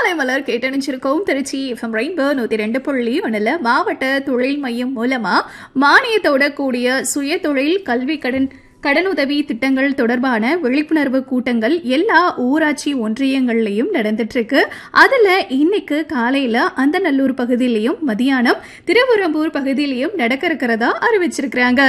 மாலை மலர் கேட்டணிச்சிருக்கோம் திருச்சி எஃப்எம் ரெயின்போ நூத்தி ரெண்டு புள்ளி ஒண்ணுல மாவட்ட தொழில் மையம் மூலமா மானியத்தோட கூடிய சுய தொழில் கல்வி கடன் கடனுதவி திட்டங்கள் தொடர்பான விழிப்புணர்வு கூட்டங்கள் எல்லா ஊராட்சி ஒன்றியங்கள்லயும் நடந்துட்டு இருக்கு அதுல இன்னைக்கு காலையில அந்தநல்லூர் பகுதியிலையும் மதியானம் திருவரம்பூர் பகுதியிலையும் நடக்க இருக்கிறதா அறிவிச்சிருக்கிறாங்க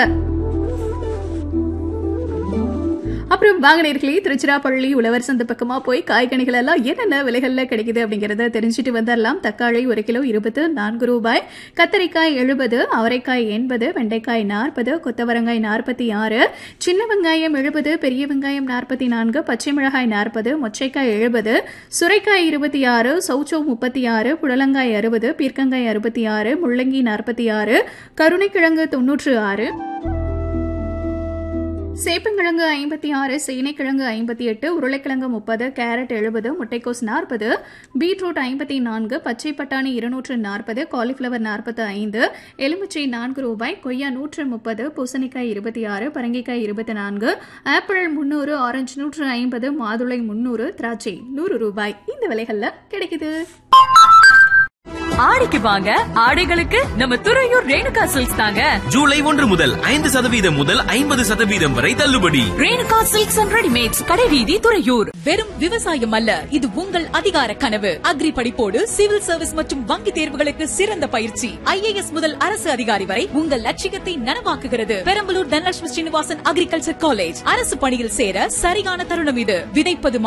அப்புறம் வாங்கினீர்களே திருச்சிராப்பள்ளி உழவர் சந்தை பக்கமா போய் காய்கனிகள் எல்லாம் என்னென்ன விலைகள்ல கிடைக்குது அப்படிங்கறத தெரிஞ்சுட்டு வந்துடலாம் தக்காளி ஒரு கிலோ இருபத்து நான்கு ரூபாய் கத்தரிக்காய் எழுபது அவரைக்காய் எண்பது வெண்டைக்காய் நாற்பது கொத்தவரங்காய் நாற்பத்தி ஆறு சின்ன வெங்காயம் எழுபது பெரிய வெங்காயம் நாற்பத்தி நான்கு பச்சை மிளகாய் நாற்பது மொச்சைக்காய் எழுபது சுரைக்காய் இருபத்தி ஆறு சௌச்சோ முப்பத்தி ஆறு புடலங்காய் அறுபது பீர்க்கங்காய் அறுபத்தி ஆறு முள்ளங்கி நாற்பத்தி ஆறு கருணைக்கிழங்கு தொன்னூற்று ஆறு சேப்பங்கிழங்கு ஐம்பத்தி ஆறு சேனைக்கிழங்கு ஐம்பத்தி எட்டு உருளைக்கிழங்கு முப்பது கேரட் எழுபது முட்டைக்கோஸ் நாற்பது பீட்ரூட் ஐம்பத்தி நான்கு பச்சை பட்டாணி இருநூற்று நாற்பது காலிஃப்ளவர் நாற்பத்து ஐந்து எலுமிச்சை நான்கு ரூபாய் கொய்யா நூற்று முப்பது பூசணிக்காய் இருபத்தி ஆறு பரங்கிக்காய் இருபத்தி நான்கு ஆப்பிள் முன்னூறு ஆரஞ்சு நூற்று ஐம்பது மாதுளை முன்னூறு திராட்சை நூறு ரூபாய் இந்த விலைகள்ல கிடைக்குது ஆடிக்கு வாங்க ஆடைகளுக்கு நம்ம துறையூர் ரேணுகா சில்க்ஸ் தாங்க ஜூலை ஒன்று முதல் ஐந்து சதவீதம் முதல் ஐம்பது சதவீதம் வரை தள்ளுபடி ரேணுகா சில்க்ஸ் அண்ட் ரெடிமேட்ஸ் கடைவீதி துறையூர் வெறும் விவசாயம் அல்ல இது உங்கள் அதிகார கனவு அக்ரி படிப்போடு சிவில் சர்வீஸ் மற்றும் வங்கி தேர்வுகளுக்கு சிறந்த பயிற்சி ஐஏஎஸ் முதல் அரசு அதிகாரி வரை உங்கள் லட்சியத்தை நனவாக்குகிறது பெரம்பலூர் தனலட்சுமி ஸ்ரீனிவாசன் அக்ரிகல்ச்சர் காலேஜ் அரசு பணியில் சேர சரியான தருணம் இது விதைப்பது